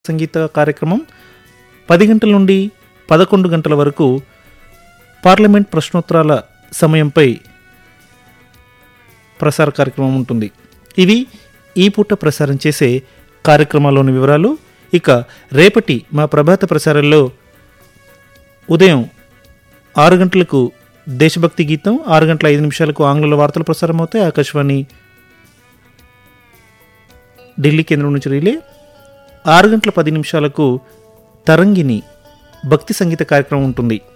సంగీత కార్యక్రమం పది గంటల నుండి పదకొండు గంటల వరకు పార్లమెంట్ ప్రశ్నోత్తరాల సమయంపై ప్రసార కార్యక్రమం ఉంటుంది ఇవి ఈ పూట ప్రసారం చేసే కార్యక్రమాల్లోని వివరాలు ఇక రేపటి మా ప్రభాత ప్రసారంలో ఉదయం ఆరు గంటలకు దేశభక్తి గీతం ఆరు గంటల ఐదు నిమిషాలకు ఆంగ్ల వార్తలు ప్రసారం అవుతాయి ఆకాశవాణి ఢిల్లీ కేంద్రం నుంచి రిలే ఆరు గంటల పది నిమిషాలకు తరంగిణి భక్తి సంగీత కార్యక్రమం ఉంటుంది